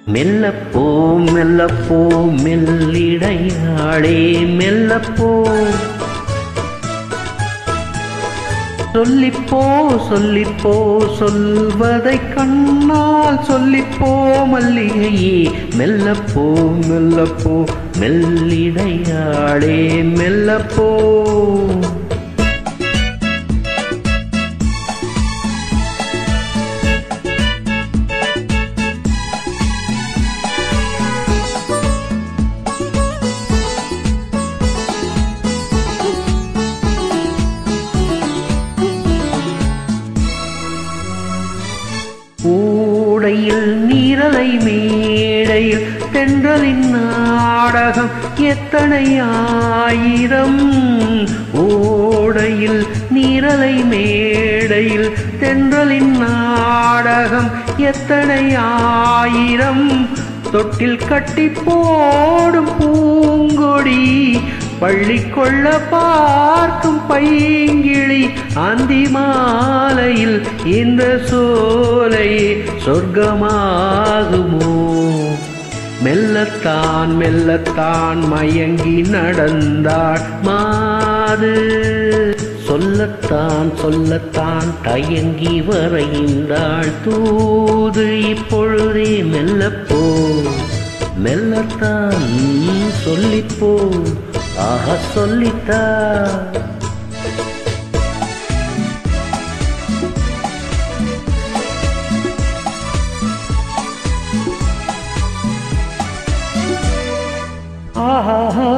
மெல்லப்போ மெல்லப்போ மெல்லிடையாளே மெல்லப்போ சொல்லிப்போ சொல்லிப்போ சொல்வதை கண்ணால் சொல்லிப்போ மல்லிகையே மெல்லப்போ மெல்லப்போ மெல்லிடையாளே மெல்லப்போ ஊடையில் நீரலை மேடையில் தென்றலின் நாடகம் எத்தனை ஆயிரம் ஓடையில் நீரலை மேடையில் தென்றலின் நாடகம் எத்தனை ஆயிரம் தொட்டில் கட்டி போடும் பூங்கொடி பள்ளி கொள்ள பார்க்கும் பைங்கிளி அந்தி மாலையில் இந்த சோலை சொர்க்கமாகுமோ மெல்லத்தான் மெல்லத்தான் மயங்கி நடந்தாள் மாது சொல்லத்தான் சொல்லத்தான் தயங்கி வரைந்தாள் தூது இப்பொழுதே மெல்லப்போ மெல்லத்தான் சொல்லிப்போ ஆக சொல்லித்தா ஆஹா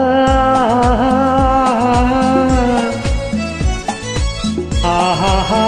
ஆஹா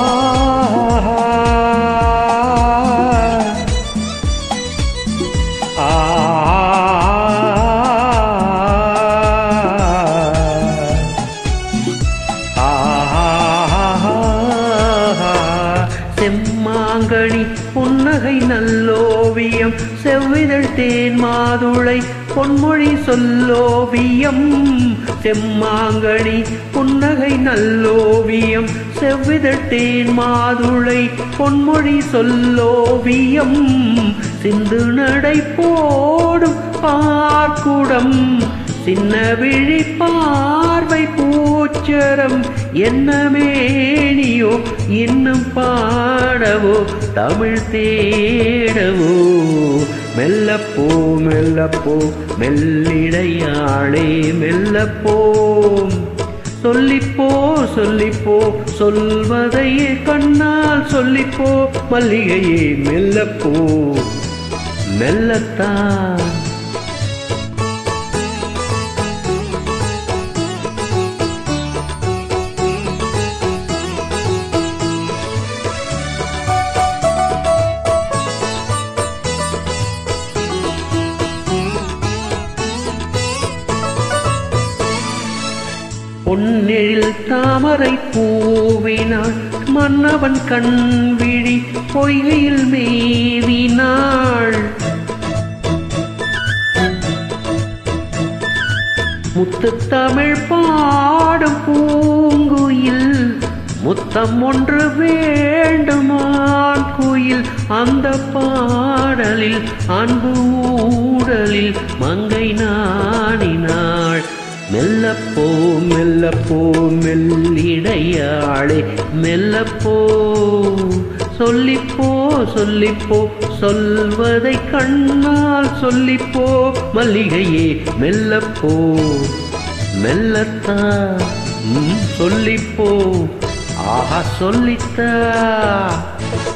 செம்மாங்கனி புன்னகை நல்லோவியம் செவ்விதழ் தேன் மாதுளை பொன்மொழி சொல்லோவியம் செம்மாங்கனி புன்னகை நல்லோவியம் செவ்விதழ் தேன் மாதுளை பொன்மொழி சொல்லோவியம் சிந்து நடை போடும் பார்க்குடம் சின்ன விழி பார்வை பூச்சரம் என்ன மேனியோ இன்னும் பாடவோ தமிழ் தேடவோ மெல்லப்போ மெல்லப்போ மெல்லிடையாளே மெல்லப்போ சொல்லிப்போ சொல்லிப்போ சொல்வதையே கண்ணால் சொல்லிப்போ மல்லிகையே மெல்லப்போ மெல்லத்தான் பொன்னெழில் தாமரை பூவினாள் மன்னவன் கண் விழி பொய்கையில் மேவினாள் முத்து தமிழ் பாடும் பூங்குயில் முத்தம் ஒன்று வேண்டுமான் குயில் அந்த பாடலில் அன்பு ஊடலில் மங்கை நாடினாள் மெல்லப்போ மெல்லப்போ மெல்லிடையாளே மெல்லப்போ சொல்லிப்போ சொல்லிப்போ சொல்வதை கண்ணால் சொல்லிப்போ மல்லிகையே மெல்லப்போ மெல்லத்தா ம், சொல்லிப்போ ஆஹா சொல்லித்தா